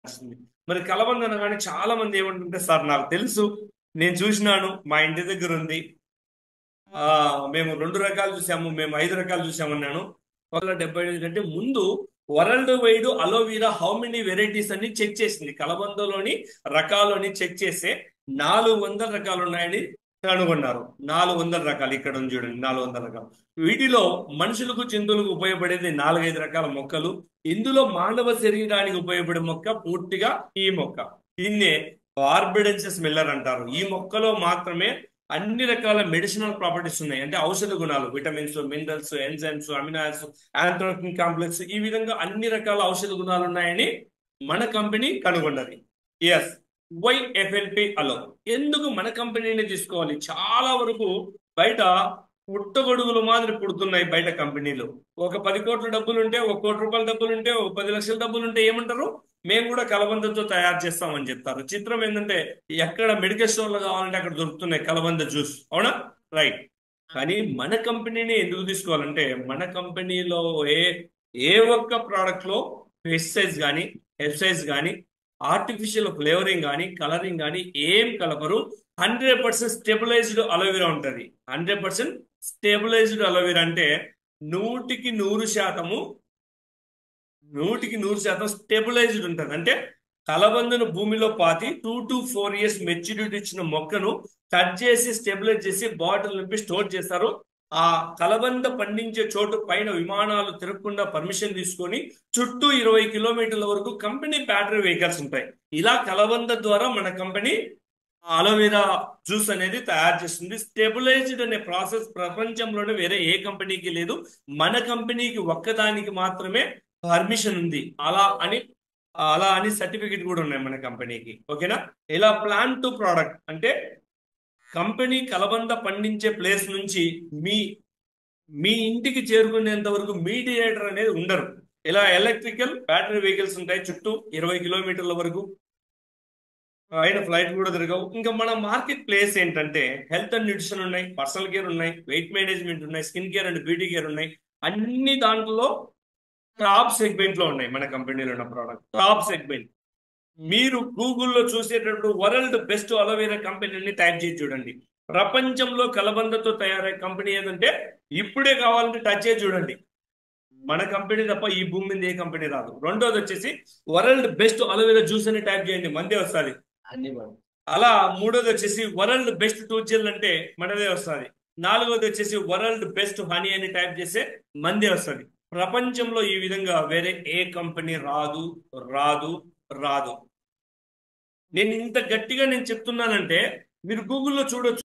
వస్తుంది మరి కలబంద అనగానే చాలా మంది ఏమంటుంటే సార్ నాకు తెలుసు నేను చూసినాను మా ఇంటి దగ్గర ఉంది ఆ మేము రెండు రకాలు చూసాము మేము ఐదు రకాలు చూసామన్నాను వందల డెబ్బై ఐదు కంటే ముందు world wide aloe vera how many varieties అని చెక్ చేసింది కలబందలోని రకాలు అని చెక్ చేస్తే నాలుగు వందల రకాలు ఉన్నాయని కనుగొన్నారు నాలుగు వందల రకాలు ఇక్కడ ఉంది చూడండి నాలుగు వందల రకాలు వీటిలో మనుషులకు జంతువులకు ఉపయోగపడేది నాలుగైదు రకాల మొక్కలు ఇందులో మానవ శరీరానికి ఉపయోగపడే మొక్క పూర్తిగా ఈ మొక్క దీన్నే కార్బిడెన్సెస్ మిల్లర్ అంటారు ఈ మొక్కలో మాత్రమే అన్ని రకాల మెడిసినల్ ప్రాపర్టీస్ ఉన్నాయి అంటే ఔషధ గుణాలు విటమిన్స్ మినరల్స్ ఎంజైమ్స్ అమినాస్ ఆంథ్రోకిన్ కాంప్లెక్స్ ఈ విధంగా అన్ని రకాల ఔషధ గుణాలు ఉన్నాయని మన కంపెనీ కనుగొన్నది ఎస్ వై ఎఫ్ఎల్పి అలో ఎందుకు మన కంపెనీని తీసుకోవాలి చాలా వరకు బయట పుట్టగొడుగులు మాదిరి పుడుతున్నాయి బయట కంపెనీలు ఒక పది కోట్ల డబ్బులు ఉంటే ఒక కోటి రూపాయల డబ్బులు ఉంటే ఒక పది లక్షల డబ్బులు ఉంటే ఏమంటారు మేము కూడా కలబందతో తయారు చేస్తామని చెప్తారు చిత్రం ఏంటంటే ఎక్కడ మెడికల్ స్టోర్లో కావాలంటే అక్కడ దొరుకుతున్నాయి కలబంద జ్యూస్ అవునా రైట్ కానీ మన కంపెనీని ఎందుకు తీసుకోవాలంటే మన కంపెనీలో ఏ ఏ ఒక్క ప్రోడక్ట్ లో పెస్టిసైడ్స్ కానీ హెర్సైడ్స్ కానీ ఆర్టిఫిషియల్ ఫ్లేవరింగ్ కానీ కలరింగ్ కానీ ఏం కలపరు హండ్రెడ్ పర్సెంట్ స్టెబిలైజ్డ్ అలోవెరా ఉంటుంది హండ్రెడ్ పర్సెంట్ స్టెబిలైజ్డ్ అలోవెరా అంటే నూటికి నూరు శాతము నూటికి నూరు శాతం స్టెబిలైజ్డ్ ఉంటుంది అంటే కలబందను భూమిలో పాతి two to four years maturity ఇచ్చిన మొక్కను కట్ చేసి స్టెబిలైజ్ చేసి బాటిల్ నింపి స్టోర్ చేస్తారు ఆ కలబంద పండించే చోటు పైన విమానాలు తిరగకుండా పర్మిషన్ తీసుకొని చుట్టూ ఇరవై కిలోమీటర్ల వరకు కంపెనీ బ్యాటరీ వెహికల్స్ ఉంటాయి ఇలా కలబంద ద్వారా మన కంపెనీ అలోవెరా జ్యూస్ అనేది తయారు చేస్తుంది స్టెబిలైజ్డ్ అనే ప్రాసెస్ ప్రపంచంలోనే వేరే ఏ కంపెనీకి లేదు మన కంపెనీకి ఒక్కదానికి మాత్రమే పర్మిషన్ ఉంది అలా అని అలా అని సర్టిఫికెట్ కూడా ఉన్నాయి మన కంపెనీకి ఓకేనా ఇలా ప్లాన్ టు ప్రోడక్ట్ అంటే కంపెనీ కలబంద పండించే ప్లేస్ నుంచి మీ మీ ఇంటికి చేరుకునేంత వరకు మీడియేటర్ అనేది ఉండరు ఇలా ఎలక్ట్రికల్ బ్యాటరీ వెహికల్స్ ఉంటాయి చుట్టూ ఇరవై కిలోమీటర్ల వరకు అయిన ఫ్లైట్ కూడా తిరగవు ఇంకా మన మార్కెట్ ప్లేస్ ఏంటంటే హెల్త్ అండ్ న్యూట్రిషన్ ఉన్నాయి పర్సనల్ కేర్ ఉన్నాయి వెయిట్ మేనేజ్మెంట్ ఉన్నాయి skin care and beauty care ఉన్నాయి అన్ని దాంట్లో టాప్ సెగ్మెంట్ లో ఉన్నాయి మన కంపెనీలో ఉన్న ప్రోడక్ట్ టాప్ సెగ్మెంట్ మీరు గూగుల్లో చూసేటప్పుడు వరల్డ్ బెస్ట్ అలోవేరా కంపెనీని టైప్ చేసి చూడండి ప్రపంచంలో కలబందతో తయారయ్యే కంపెనీ ఏదంటే ఇప్పుడే కావాలంటే టచ్ చేసి చూడండి మన కంపెనీ తప్ప ఈ భూమి మీద ఏ కంపెనీ రాదు రెండోది వచ్చేసి వరల్డ్ బెస్ట్ అలోవేరా జ్యూస్ అని టైప్ చేయండి మందే వస్తుంది అలా మూడోది వచ్చేసి వరల్డ్ బెస్ట్ టూత్ జెల్ అంటే మనదే వస్తుంది నాలుగోది వచ్చేసి వరల్డ్ బెస్ట్ హనీ అని టైప్ చేస్తే మందే వస్తుంది ప్రపంచంలో ఈ విధంగా వేరే ఏ కంపెనీ రాదు రాదు రాదు నేను ఇంత గట్టిగా నేను చెప్తున్నానంటే మీరు గూగుల్లో చూడొచ్చు